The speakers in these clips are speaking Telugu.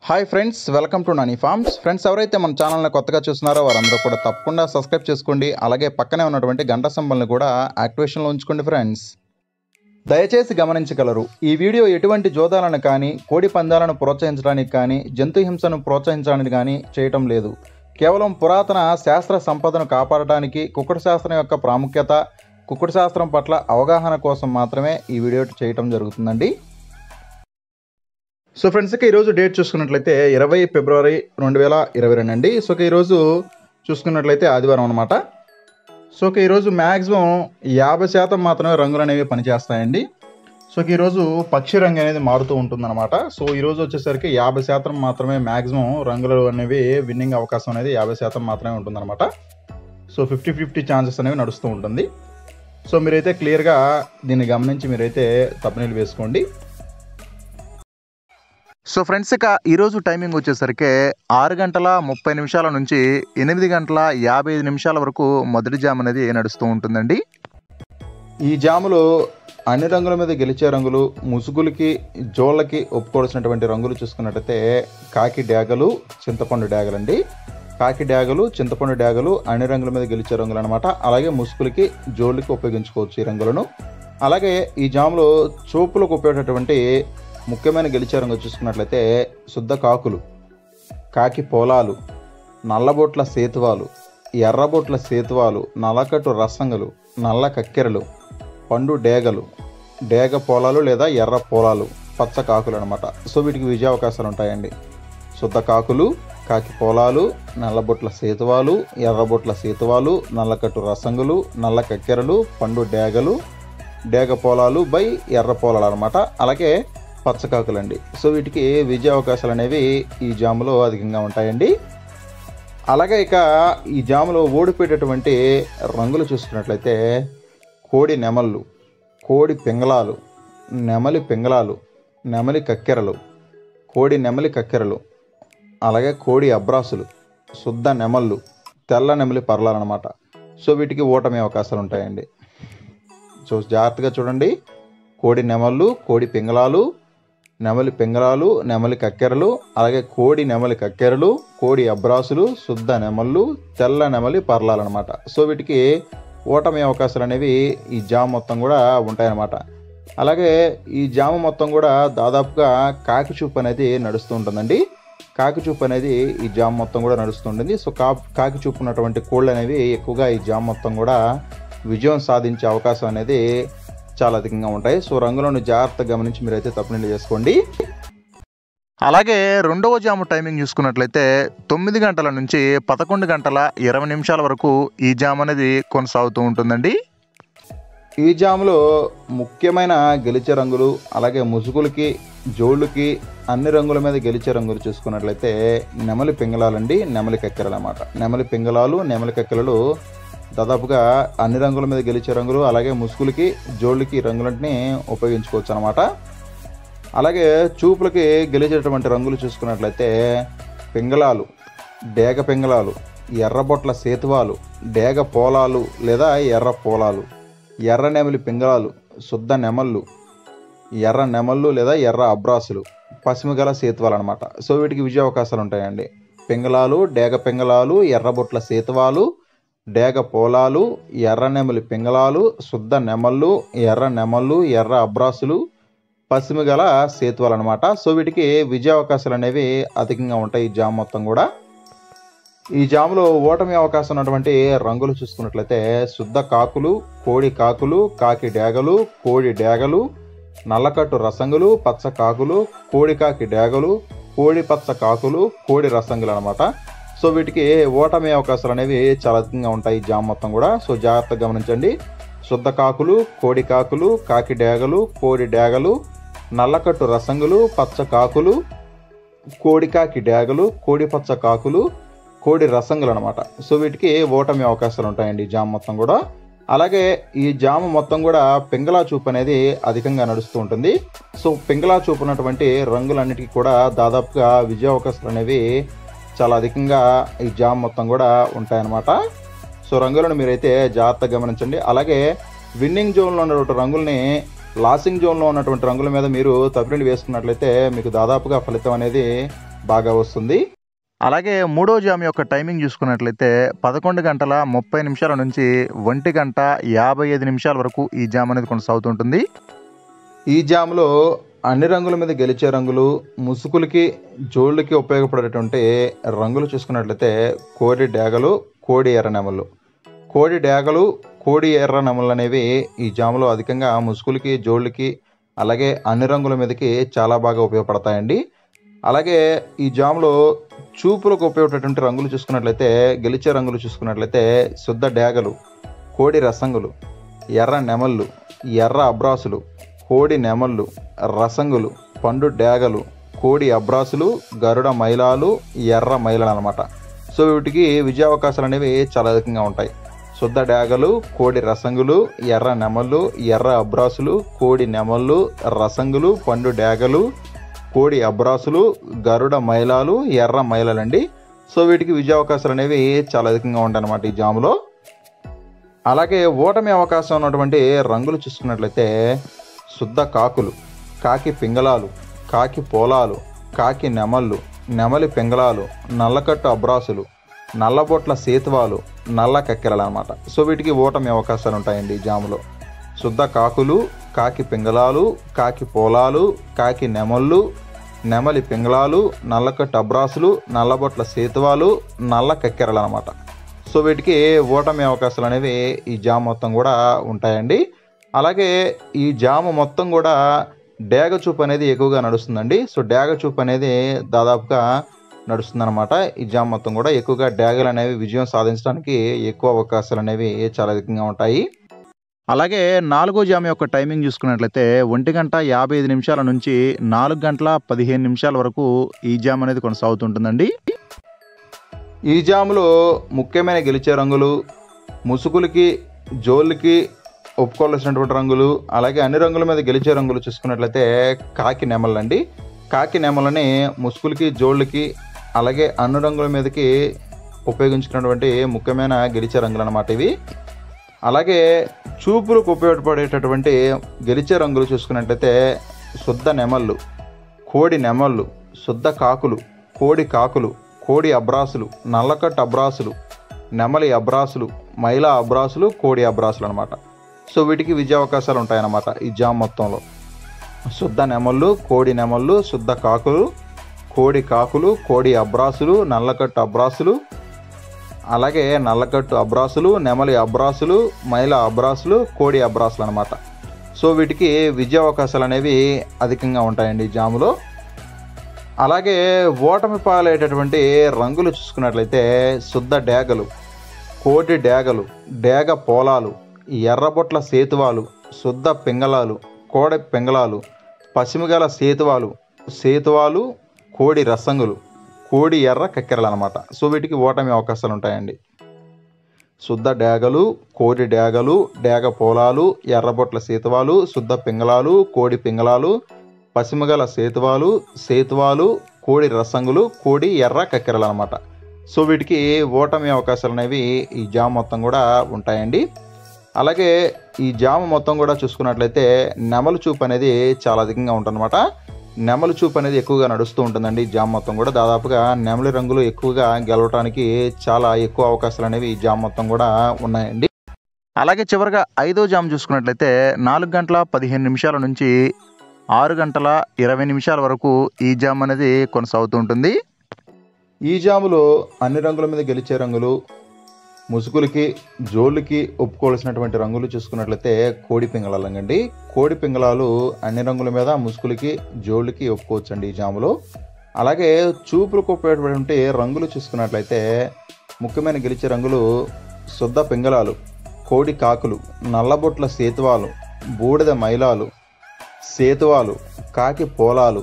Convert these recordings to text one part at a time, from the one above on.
hi friends welcome to Nani farms friends ఎవరైతే మన ఛానల్ని కొత్తగా చూస్తున్నారో వారందరూ కూడా తప్పకుండా సబ్స్క్రైబ్ చేసుకోండి అలాగే పక్కనే ఉన్నటువంటి గంట సింబల్ని కూడా యాక్టివేషన్లో ఉంచుకోండి ఫ్రెండ్స్ దయచేసి గమనించగలరు ఈ వీడియో ఎటువంటి జోదాలను కానీ కోడి పందాలను ప్రోత్సహించడానికి కానీ జంతు హింసను ప్రోత్సహించడానికి కానీ చేయటం లేదు కేవలం పురాతన శాస్త్ర సంపదను కాపాడటానికి కుక్కుడు శాస్త్రం యొక్క ప్రాముఖ్యత కుక్కుడు శాస్త్రం పట్ల అవగాహన కోసం మాత్రమే ఈ వీడియో చేయటం జరుగుతుందండి సో ఫ్రెండ్స్ ఇక ఈరోజు డేట్ చూసుకున్నట్లయితే ఇరవై ఫిబ్రవరి రెండు వేల ఇరవై రెండు అండి సో ఇక ఈరోజు చూసుకున్నట్లయితే ఆదివారం అనమాట సో ఇక ఈరోజు మ్యాక్సిమం యాభై శాతం మాత్రమే రంగులు అనేవి పనిచేస్తాయండి సో ఇక ఈరోజు పక్షి రంగు అనేది మారుతూ ఉంటుందన్నమాట సో ఈరోజు వచ్చేసరికి యాభై శాతం మాత్రమే మ్యాక్సిమం రంగులు అనేవి విన్నింగ్ అవకాశం అనేది యాభై శాతం మాత్రమే ఉంటుందన్నమాట సో ఫిఫ్టీ ఫిఫ్టీ ఛాన్సెస్ అనేవి నడుస్తూ ఉంటుంది సో మీరైతే క్లియర్గా దీన్ని గమనించి మీరైతే తప్పనీళ్ళు వేసుకోండి సో ఫ్రెండ్స్ ఇక ఈరోజు టైమింగ్ వచ్చేసరికి ఆరు గంటల ముప్పై నిమిషాల నుంచి ఎనిమిది గంటల యాభై ఐదు నిమిషాల వరకు మొదటి జామ్ అనేది నడుస్తూ ఉంటుందండి ఈ జాములో అన్ని రంగుల మీద గెలిచే రంగులు ముసుగులకి జోళ్ళకి ఒప్పుకోవాల్సినటువంటి రంగులు చూసుకున్నట్టయితే కాకి డ్యాగలు చింతపండు డ్యాగలండి కాకి డ్యాగలు చింతపండు డ్యాగలు అన్ని రంగుల మీద గెలిచే రంగులు అనమాట అలాగే ముసుగులకి జోళ్ళకి ఉపయోగించుకోవచ్చు ఈ రంగులను అలాగే ఈ జాములో చూపులకు ఉపయోగపడేటువంటి ముఖ్యమైన గెలిచే రంగు చూసుకున్నట్లయితే శుద్ధ కాకులు కాకి పోలాలు నల్లబొట్ల సేతువాలు ఎర్రబొట్ల సేతువాలు నల్లకట్టు రసంగులు నల్ల కక్కెరలు పండు డేగలు డేగ పోలాలు లేదా ఎర్ర పోలాలు పచ్చ కాకులు అనమాట సో వీటికి విజయ అవకాశాలు ఉంటాయండి శుద్ధ కాకులు కాకి పోలాలు నల్లబొట్ల సేతువాలు ఎర్రబొట్ల సేతువాలు నల్లకట్టు రసంగులు నల్ల కక్కెరలు పండు డేగలు డేగ పోలాలు బై ఎర్ర పోలాలు అనమాట అలాగే పచ్చకాకులండి సో వీటికి విజయ అవకాశాలు అనేవి ఈ జాములో అధికంగా ఉంటాయండి అలాగే ఇక ఈ జాములో ఓడిపోయేటటువంటి రంగులు చూసుకున్నట్లయితే కోడి నెమళ్ళు కోడి పింగళాలు నెమలి పింగళాలు నెమలి కక్కెరలు కోడి నెమలి కక్కెరలు అలాగే కోడి అబ్రాసులు శుద్ధ నెమళ్ళు తెల్ల నెమలి పర్లాలన్నమాట సో వీటికి ఓటమి అవకాశాలు ఉంటాయండి సో జాగ్రత్తగా చూడండి కోడి నెమళ్ళు కోడి పింగళాలు నెమలి పింగళాలు నెమలి కక్కెరలు అలాగే కోడి నెమలి కక్కెరలు కోడి అబ్రాసులు శుద్ధ నెమళ్ళు తెల్ల నెమలి పర్లాలన్నమాట సో వీటికి ఓటమి అవకాశాలు అనేవి ఈ జామ్ మొత్తం కూడా ఉంటాయన్నమాట అలాగే ఈ జామ మొత్తం కూడా దాదాపుగా కాకి చూపు అనేది నడుస్తూ ఉంటుందండి కాకి చూపు అనేది ఈ జామ్ మొత్తం కూడా నడుస్తుంటుంది సో కా కాకి చూపు ఉన్నటువంటి కోళ్ళు అనేవి ఎక్కువగా ఈ జామ్ మొత్తం కూడా విజయం సాధించే అవకాశం అనేది చాలా అధికంగా ఉంటాయి సో రంగులను జాగ్రత్తగా గమనించి మీరైతే తప్పనిల్లు చేసుకోండి అలాగే రెండవ జాము టైమింగ్ చూసుకున్నట్లయితే తొమ్మిది గంటల నుంచి పదకొండు గంటల ఇరవై నిమిషాల వరకు ఈ జామ్ అనేది కొనసాగుతూ ఉంటుందండి ఈ జాములో ముఖ్యమైన గెలిచే రంగులు అలాగే ముసుగులకి జోళ్ళకి అన్ని రంగుల మీద గెలిచే రంగులు చూసుకున్నట్లయితే నెమలి పింగళాలండి నెమలి కక్కెరలు అన్నమాట నెమలి పింగళాలు నెమలి కక్కెరలు దాదాపుగా అన్ని రంగుల మీద గెలిచే రంగులు అలాగే ముసుగులకి జోళ్ళకి రంగులన్నింటినీ ఉపయోగించుకోవచ్చు అనమాట అలాగే చూపులకి గెలిచేటటువంటి రంగులు చూసుకున్నట్లయితే పింగళాలు డేగ పింగళాలు ఎర్రబొట్ల సేతువాలు డేగ పోలాలు లేదా ఎర్ర పోలాలు ఎర్ర నెమలి పింగళాలు శుద్ధ నెమళ్ళు ఎర్ర నెమళ్ళు లేదా ఎర్ర అబ్రాసులు పసిమిగల సేతువాలు అనమాట సో వీటికి విజయ అవకాశాలు ఉంటాయండి పింగళాలు డేగ పింగళాలు ఎర్రబొట్ల సేతువాలు డేగ పోలాలు ఎర్ర నెమలి పింగళాలు శుద్ధ నెమళ్ళు ఎర్ర నెమళ్ళు ఎర్ర అబ్రాసులు పశ్చిమ గల సేతువాలు అనమాట సో వీటికి విజయ అవకాశాలు అనేవి అధికంగా ఉంటాయి ఈ జామ్ మొత్తం కూడా ఈ జాములో ఓటమి అవకాశం ఉన్నటువంటి రంగులు చూసుకున్నట్లయితే శుద్ధ కాకులు కోడి కాకులు కాకి డేగలు కోడి డేగలు నల్లకట్టు రసంగులు పచ్చ కాకులు కోడి కాకి డేగలు కోడి పచ్చ కాకులు కోడి రసంగులు అనమాట సో వీటికి ఓటమి అవకాశాలు అనేవి చాలా అధికంగా ఉంటాయి ఈ జామ్ మొత్తం కూడా సో జాగ్రత్తగా గమనించండి శుద్ధ కాకులు కోడి కాకులు కాకి డేగలు కోడి డేగలు నల్లకట్టు రసంగులు పచ్చ కాకులు కోడి కాకి డేగలు కోడి పచ్చ కాకులు కోడి రసంగులు అనమాట సో వీటికి ఓటమి అవకాశాలు ఉంటాయండి ఈ జామ్ మొత్తం కూడా అలాగే ఈ జామ మొత్తం కూడా పింగళా చూపు అనేది అధికంగా నడుస్తూ ఉంటుంది సో పింగళా చూపు ఉన్నటువంటి రంగులన్నిటికీ కూడా దాదాపుగా విజయ అవకాశాలు అనేవి చాలా అధికంగా ఈ జామ్ మొత్తం కూడా ఉంటాయన్నమాట సో రంగులను మీరైతే జాగ్రత్తగా గమనించండి అలాగే విన్నింగ్ జోన్లో ఉన్నటువంటి రంగుల్ని లాసింగ్ జోన్లో ఉన్నటువంటి రంగుల మీద మీరు తప్పిడి వేసుకున్నట్లయితే మీకు దాదాపుగా ఫలితం అనేది బాగా వస్తుంది అలాగే మూడో జామ్ యొక్క టైమింగ్ చూసుకున్నట్లయితే పదకొండు గంటల ముప్పై నిమిషాల నుంచి ఒంటి గంట యాభై ఐదు నిమిషాల వరకు ఈ జామ్ అనేది కొనసాగుతుంటుంది ఈ జామ్లో అన్ని రంగుల మీద గెలిచే రంగులు ముసుగులకి జోళ్ళకి ఉపయోగపడేటువంటి రంగులు చూసుకున్నట్లయితే కోడి డేగలు కోడి ఎర్ర నెమళ్ళు కోడి డేగలు కోడి ఎర్ర నెమళ్ళు అనేవి ఈ జాములో అధికంగా ముసుగులకి జోళ్ళకి అలాగే అన్ని రంగుల మీదకి చాలా బాగా ఉపయోగపడతాయండి అలాగే ఈ జాములో చూపులకు ఉపయోగపడేటువంటి రంగులు చూసుకున్నట్లయితే గెలిచే రంగులు చూసుకున్నట్లయితే శుద్ధ డేగలు కోడి రసంగులు ఎర్ర నెమళ్ళు ఎర్ర అబ్రాసులు కోడి నెమళ్ళు రసంగులు పండు డేగలు కోడి అబ్రాసులు గరుడ మైలాలు ఎర్ర మైలలు అనమాట సో వీటికి విజయ అవకాశాలు అనేవి చాలా అధికంగా ఉంటాయి శుద్ధ డేగలు కోడి రసంగులు ఎర్ర నెమళ్ళు ఎర్ర అబ్రాసులు కోడి నెమళ్ళు రసంగులు పండు డేగలు కోడి అబ్రాసులు గరుడ మైలాలు ఎర్ర మైలలండి సో వీటికి విజయ అవకాశాలు అనేవి చాలా అధికంగా ఉంటాయి అన్నమాట ఈ జాములో అలాగే ఓటమి అవకాశం ఉన్నటువంటి రంగులు చూసుకున్నట్లయితే శుద్ధ కాకులు కాకి పింగళాలు కాకి పోలాలు కాకి నెమళ్ళు నెమలి పింగళాలు నల్లకట్టు అబ్రాసులు నల్లబొట్ల సేతువాలు నల్ల కక్కెరలు అనమాట సో వీటికి ఓటమి అవకాశాలు ఉంటాయండి ఈ జాములో శుద్ధ కాకులు కాకి పింగళాలు కాకి పోలాలు కాకి నెమళ్ళు నెమలి పింగళాలు నల్లకట్టు అబ్రాసులు నల్లబొట్ల సేతువాలు నల్ల కక్కెరలు అనమాట సో వీటికి ఓటమి అవకాశాలు అనేవి ఈ జామ్ మొత్తం కూడా ఉంటాయండి అలాగే ఈ జాము మొత్తం కూడా డేగ చూపు అనేది ఎక్కువగా నడుస్తుందండి సో డేగ చూపు అనేది దాదాపుగా నడుస్తుందన్నమాట ఈ జామ్ మొత్తం కూడా ఎక్కువగా డ్యాగలు అనేవి విజయం సాధించడానికి ఎక్కువ అవకాశాలు అనేవి చాలా అధికంగా ఉంటాయి అలాగే నాలుగో జామ్ యొక్క టైమింగ్ చూసుకున్నట్లయితే ఒంటి గంట యాభై ఐదు నిమిషాల నుంచి నాలుగు గంటల పదిహేను నిమిషాల వరకు ఈ జామ్ అనేది కొనసాగుతుంటుందండి ఈ జాములో ముఖ్యమైన గెలిచే రంగులు ముసుగులకి జోళ్ళకి ఒప్పుకోవాల్సినటువంటి రంగులు అలాగే అన్ని రంగుల మీద గెలిచే రంగులు చూసుకున్నట్లయితే కాకి నెమలండి కాకి నెమలని ముసుగులకి జోళ్ళకి అలాగే అన్ని రంగుల మీదకి ఉపయోగించుకున్నటువంటి ముఖ్యమైన గెలిచే రంగులు అన్నమాట ఇవి అలాగే చూపులకు ఉపయోగపడేటటువంటి గెలిచే రంగులు చూసుకున్నట్లయితే శుద్ధ నెమళ్ళు కోడి నెమళ్ళు శుద్ధ కాకులు కోడి కాకులు కోడి అబ్రాసులు నల్లకట్టు అబ్రాసులు నెమలి అబ్రాసులు మైలా అబ్రాసులు కోడి అబ్రాసులు అనమాట సో వీటికి విజయ అవకాశాలు ఉంటాయన్నమాట ఈ జామ్ మొత్తంలో శుద్ధ నెమళ్ళు కోడి నెమళ్ళు శుద్ధ కాకులు కోడి కాకులు కోడి అబ్రాసులు నల్లకట్టు అబ్రాసులు అలాగే నల్లకట్టు అబ్రాసులు నెమలి అబ్రాసులు మైల అబ్రాసులు కోడి అబ్రాసులు అనమాట సో వీటికి విజయ అవకాశాలు అనేవి అధికంగా ఉంటాయండి ఈ జాములో అలాగే ఓటమి పాలయ్యేటటువంటి రంగులు చూసుకున్నట్లయితే శుద్ధ డేగలు కోటి డేగలు డేగ పోలాలు ఎర్రబొట్ల సేతువాలు శుద్ధ పింగళాలు కోడె పింగళాలు పసిమిగల సేతువాలు సేతువాలు కోడి రసంగులు కోడి ఎర్ర కక్కెరలు అనమాట సో వీటికి ఓటమి అవకాశాలు ఉంటాయండి శుద్ధ డేగలు కోడి డేగలు డేగ పోలాలు ఎర్రబొట్ల సేతువాలు శుద్ధ పింగళాలు కోడి పింగళాలు పసిమగల సేతువాలు సేతువాలు కోడి రసంగులు కోడి ఎర్ర కక్కెరలు అనమాట సో వీటికి ఓటమి అవకాశాలు అనేవి ఈ జామ్ మొత్తం కూడా ఉంటాయండి అలాగే ఈ జామ మొత్తం కూడా చూసుకున్నట్లయితే నెమలి చూపు అనేది చాలా అధికంగా ఉంటుందన్నమాట నెమలి చూపు అనేది ఎక్కువగా నడుస్తూ ఉంటుందండి ఈ జామ్ మొత్తం కూడా దాదాపుగా నెమలి రంగులు ఎక్కువగా గెలవటానికి చాలా ఎక్కువ అవకాశాలు అనేవి ఈ జామ్ మొత్తం కూడా ఉన్నాయండి అలాగే చివరిగా ఐదో జామ్ చూసుకున్నట్లయితే నాలుగు గంటల పదిహేను నిమిషాల నుంచి ఆరు గంటల ఇరవై నిమిషాల వరకు ఈ జామ్ అనేది కొనసాగుతూ ఉంటుంది ఈ జాములో అన్ని రంగుల మీద గెలిచే రంగులు ముసుగులకి జోళ్ళకి ఒప్పుకోవాల్సినటువంటి రంగులు చూసుకున్నట్లయితే కోడి పింగళాలండి కోడి పింగళాలు అన్ని రంగుల మీద ముసుగులకి జోళ్ళకి ఒప్పుకోవచ్చండి ఈ జాములో అలాగే చూపులకు ఉపయోగపడే రంగులు చూసుకున్నట్లయితే ముఖ్యమైన గెలిచే రంగులు శుద్ధ పింగళాలు కోడి కాకులు నల్లబొట్ల సేతువాలు బూడిద మైలాలు సేతువాలు కాకి పోలాలు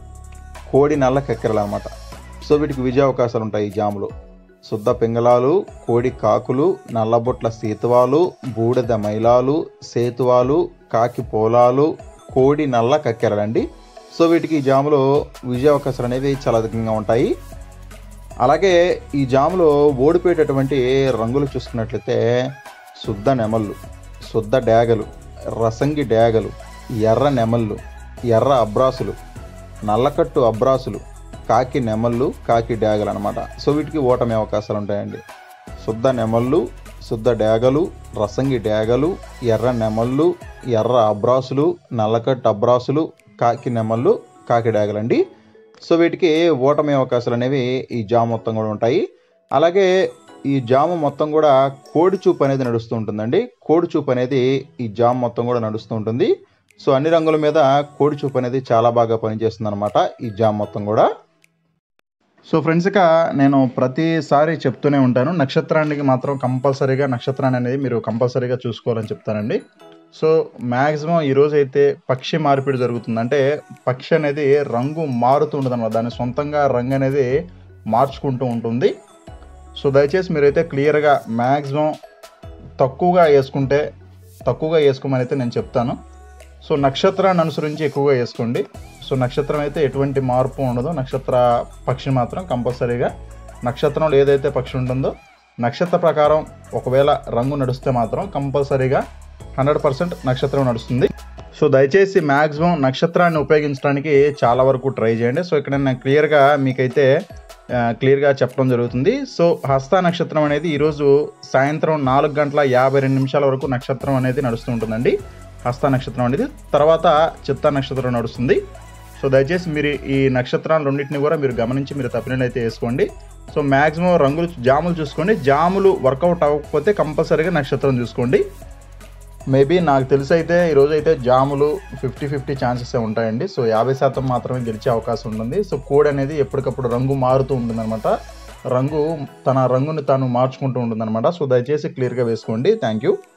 కోడి నల్ల కక్కెరలు అనమాట సో వీటికి విజయ అవకాశాలు ఉంటాయి ఈ జాములో శుద్ధ పింగళాలు కోడి కాకులు నల్లబొట్ల సేతువాలు బూడిద మైలాలు సేతువాలు కాకి పోలాలు కోడి నల్ల కక్కెరలండి సో వీటికి ఈ జాములో విజయ అవకాశాలు అనేవి చాలా అధికంగా ఉంటాయి అలాగే ఈ జాములో ఓడిపోయేటటువంటి రంగులు చూసుకున్నట్లయితే శుద్ధ నెమళ్ళు శుద్ధ డేగలు రసంగి డేగలు ఎర్ర నెమళ్ళు ఎర్ర అబ్రాసులు నల్లకట్టు అబ్రాసులు కాకి నెమళ్ళు కాకి డ్యాగలు అనమాట సో వీటికి ఓటమి అవకాశాలు ఉంటాయండి శుద్ధ నెమళ్ళు శుద్ధ డ్యాగలు రసంగి డ్యాగలు ఎర్ర నెమళ్ళు ఎర్ర అబ్రాసులు నల్లకట్టు అబ్రాసులు కాకి నెమళ్ళు కాకి డ్యాగలండి సో వీటికి ఓటమి అవకాశాలు అనేవి ఈ జామ్ మొత్తం కూడా ఉంటాయి అలాగే ఈ జాము మొత్తం కూడా కోడి చూపు అనేది నడుస్తూ ఉంటుందండి కోడి చూపు అనేది ఈ జామ్ మొత్తం కూడా నడుస్తూ ఉంటుంది సో అన్ని రంగుల మీద కోడి చూపు అనేది చాలా బాగా పనిచేస్తుంది అనమాట ఈ జామ్ మొత్తం కూడా సో ఫ్రెండ్స్ ఇక నేను ప్రతిసారి చెప్తూనే ఉంటాను నక్షత్రానికి మాత్రం కంపల్సరీగా నక్షత్రాన్ని అనేది మీరు కంపల్సరీగా చూసుకోవాలని చెప్తానండి సో మ్యాక్సిమం ఈరోజు అయితే పక్షి మార్పిడి జరుగుతుంది అంటే పక్షి అనేది రంగు మారుతూ ఉంటుంది అనమాట దాని సొంతంగా రంగు అనేది మార్చుకుంటూ ఉంటుంది సో దయచేసి మీరైతే క్లియర్గా మ్యాక్సిమం తక్కువగా వేసుకుంటే తక్కువగా వేసుకోమని అయితే నేను చెప్తాను సో నక్షత్రాన్ని అనుసరించి ఎక్కువగా వేసుకోండి సో నక్షత్రం అయితే ఎటువంటి మార్పు ఉండదు నక్షత్ర పక్షి మాత్రం కంపల్సరీగా నక్షత్రంలో ఏదైతే పక్షి ఉంటుందో నక్షత్ర ప్రకారం ఒకవేళ రంగు నడిస్తే మాత్రం కంపల్సరీగా హండ్రెడ్ పర్సెంట్ నక్షత్రం నడుస్తుంది సో దయచేసి మ్యాక్సిమం నక్షత్రాన్ని ఉపయోగించడానికి చాలా వరకు ట్రై చేయండి సో ఇక్కడ నేను క్లియర్గా మీకైతే ఆ, క్లియర్గా చెప్పడం జరుగుతుంది సో హస్త నక్షత్రం అనేది ఈరోజు సాయంత్రం నాలుగు గంటల యాభై రెండు నిమిషాల వరకు నక్షత్రం అనేది నడుస్తూ ఉంటుందండి హస్త నక్షత్రం అనేది తర్వాత చిత్త నక్షత్రం నడుస్తుంది సో దయచేసి మీరు ఈ నక్షత్రాలు రెండింటిని కూడా మీరు గమనించి మీరు తప్పినట్లు అయితే వేసుకోండి సో మ్యాక్సిమం రంగులు జాములు చూసుకోండి జాములు వర్కౌట్ అవ్వకపోతే కంపల్సరీగా నక్షత్రం చూసుకోండి మేబీ నాకు తెలిసి అయితే ఈరోజు అయితే జాములు ఫిఫ్టీ ఫిఫ్టీ ఛాన్సెస్ ఉంటాయండి సో యాభై శాతం మాత్రమే గెలిచే అవకాశం ఉంటుంది సో కోడ్ అనేది ఎప్పటికప్పుడు రంగు మారుతూ ఉంటుందన్నమాట రంగు తన రంగుని తాను మార్చుకుంటూ ఉంటుందన్నమాట సో దయచేసి క్లియర్గా వేసుకోండి థ్యాంక్ యూ